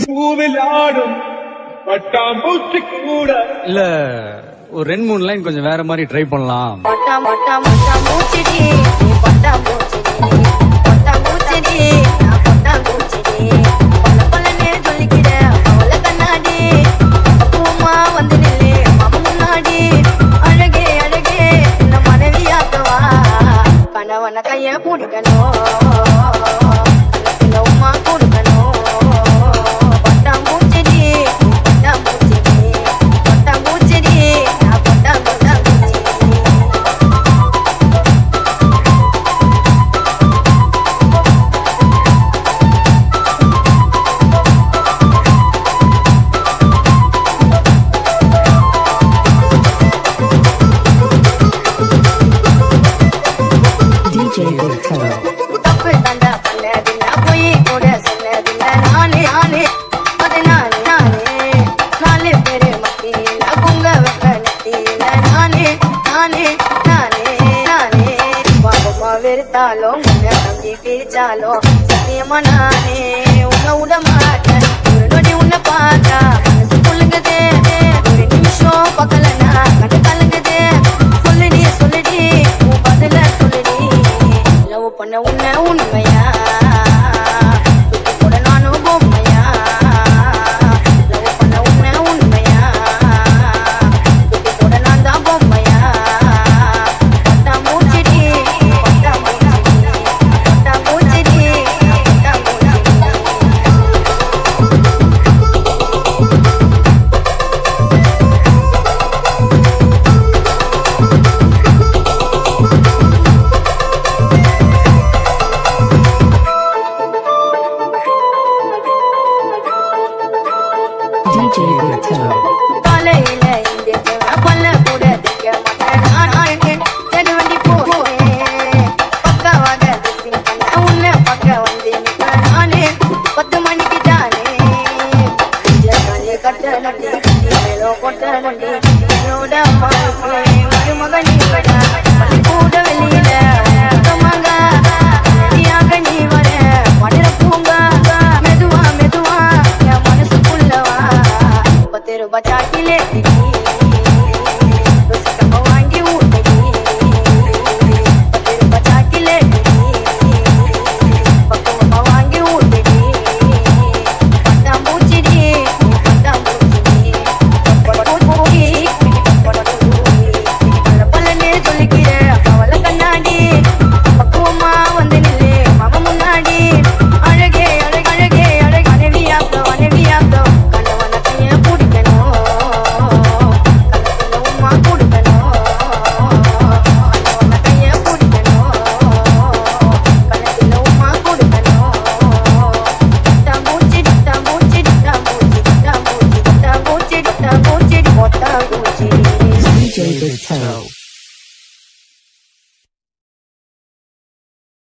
பூவில் ஆடும் பட்டாம்பூச்சி கூட இல்ல ஒரு ரெண்டு மூணு லைன் கொஞ்சம் வேற மாதிரி ட்ரை பண்ணலாம் மொட்டா மொட்டா மொட்டா மூச்சிடி நீ பட்டா மூச்சிடி பட்டா மூச்சிடி நான் பட்டா மூச்சிடி பல பலனே சொல்லிக்கிற அவள கண்ணாடி பூமா வந்து நில்லு மாமா முன்னாடி அழகே அழகே இந்த மனைவியாக்கவா கணவன கைய பிடிக்கணும் கணக்குல உமா கொடுக்கணும் பட்டா மூச்சிடி நீ பட்டா மூச்சிடி பட்டா மூச்சிடி நான் பட்டா பட்டா மூச்சிடி DJ Victor. தப்பு தண்டா பண்ணதில்ல பொய் கூட சொன்னதில்ல நானே நானே அது நானே நானே நாலு பேரு மத்தியில குங்க வைக்க நெத்தியில நானே நானே நானே நானே பாபமா வெறுத்தாலும் உன்னை நம்பி பிரிச்சாலும் சத்தியமா நானே உன்னை விட மாட்டேன் ஒரு நொடி உன்னை பார்த்தா மனசு புள்ளுங்குதே ஒரு நிமிஷம் பக்கலனா கண்டு கலங்குதே சொல்லுடி சொல்லுடி உன் பதில சொல்லுடி லவ் பண்ண உன்னை உண்மையா சுத்தி போட நானும் பொம்மையா லவ் பண்ண உன்னை உண்மையா சுத்தி போட நான் தான் பொம்மையா பட்டா மூச்சிடி பட்டா மூச்சிடி பட்டா மூச்சிடி பட்டா மூச்சிடி DJ Victor. காலையில எந்திரிச்சு நான் பல்ல கூட திங்க மாட்டேன். நானே தெருவண்டி போவேன். பக்காவாக dressing பண்ண உன்னை பார்க்க வந்து நிப்பேன் நானே. பத்து மணிக்கு தானே. நெஞ்ச காலி கட்ட நொண்டி, மேலும் கொட்ட நொண்டி. என்னோட அம்மாவுக்கு மருமகன் நீங்கடா. பள்ளிக்கூட வெளியில சுத்தமாக நீயாக நீ வர படுற பூங்க மெதுவா மெதுவா என் மனசுக்குள்ளவா பத்து ரூபாய் சாட்டிலே ருசிக்கமா வாங்கி ஊட்டடி பத்து ரூபாய் சாட்டிலே பக்குவமா வாங்கி ஊட்டடி பட்டாம்பூச்சிடி பட்டாம்பூச்சிடி பட்டாம்பூச்சி பல பலனே சொல்லிக்கிற அவள கண்ணாடி பக்குவமா வந்து நில்லு மாமா முன்னாடி அழகே அழகு அழகே அழகு மனைவியாக்கோ மனைவியாக்கோ கணவன கைய பிடிக்கணும் கணக்குல உமா கொடுக்கணும் கணவன கைய பிடிக்கணும் கணக்குல உமா கொடுக்கணும் தம்பூச்சி தம்பூச்சி தம்பூச்சி தம்பூச்சி தம்பூச்சி தம்பூச்சி தம்பூச்சி DJ Victor.